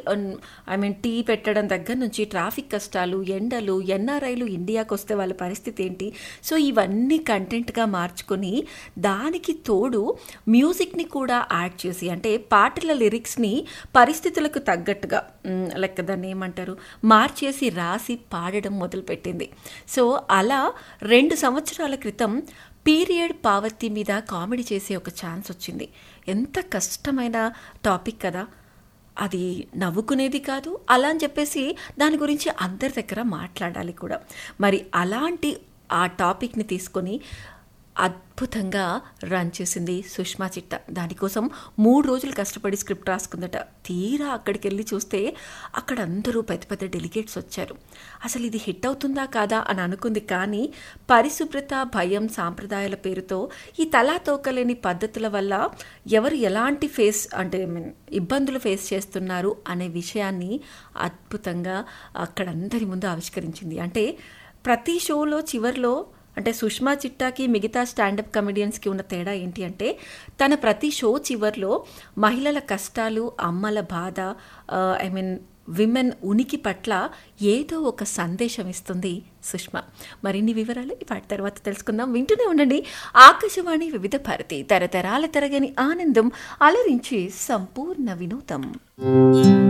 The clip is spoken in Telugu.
ఐ మీన్ టీ పెట్టడం దగ్గర నుంచి ట్రాఫిక్ కష్టాలు ఎండలు ఎన్ఆర్ఐలు ఇండియాకి వస్తే వాళ్ళ పరిస్థితి ఏంటి సో ఇవన్నీ కంటెంట్గా మార్చుకొని దానికి తోడు మ్యూజిక్ని కూడా యాడ్ చేసి అంటే పాటల లిరిక్స్ని పరిస్థితులకు తగ్గట్టుగా మ్, లెక్క దాన్ని ఏమంటారు మార్చేసి రాసి పాడడం మొదలుపెట్టింది సో అలా రెండు సంవత్సరాల క్రితం పీరియడ్ పావర్టీ మీద కామెడీ చేసే ఒక ఛాన్స్ వచ్చింది ఎంత కష్టమైన టాపిక్ కదా అది నవ్వుకునేది కాదు అలా అని చెప్పేసి దాని గురించి అందరి దగ్గర మాట్లాడాలి కూడా మరి అలాంటి ఆ టాపిక్ని తీసుకొని అద్భుతంగా రన్ చేసింది సుష్మా చిట్ట దానికోసం మూడు రోజులు కష్టపడి స్క్రిప్ట్ రాసుకుందట తీరా అక్కడికి వెళ్ళి చూస్తే అక్కడ అందరూ పెద్ద పెద్ద డెలిగేట్స్ వచ్చారు అసలు ఇది హిట్ అవుతుందా కాదా అని అనుకుంది కానీ పరిశుభ్రత భయం సాంప్రదాయాల పేరుతో ఈ తలా తోకలేని పద్ధతుల వల్ల ఎవరు ఎలాంటి ఫేస్ అంటే I mean, ఇబ్బందులు ఫేస్ చేస్తున్నారు అనే విషయాన్ని అద్భుతంగా అక్కడ అందరి ముందు ఆవిష్కరించింది అంటే ప్రతి షోలో చివర్లో అంటే సుష్మా చిట్టాకి మిగతా స్టాండప్ కమెడియన్స్కి ఉన్న తేడా ఏంటి అంటే తన ప్రతి షో చివర్లో మహిళల కష్టాలు అమ్మల బాధ ఐ మీన్ విమెన్ ఉనికి పట్ల ఏదో ఒక సందేశం ఇస్తుంది సుష్మా మరిన్ని వివరాలు వాటి తర్వాత తెలుసుకుందాం వింటూనే ఉండండి ఆకాశవాణి వివిధ భారతి తరతరాల తరగని ఆనందం అలరించి సంపూర్ణ వినోదం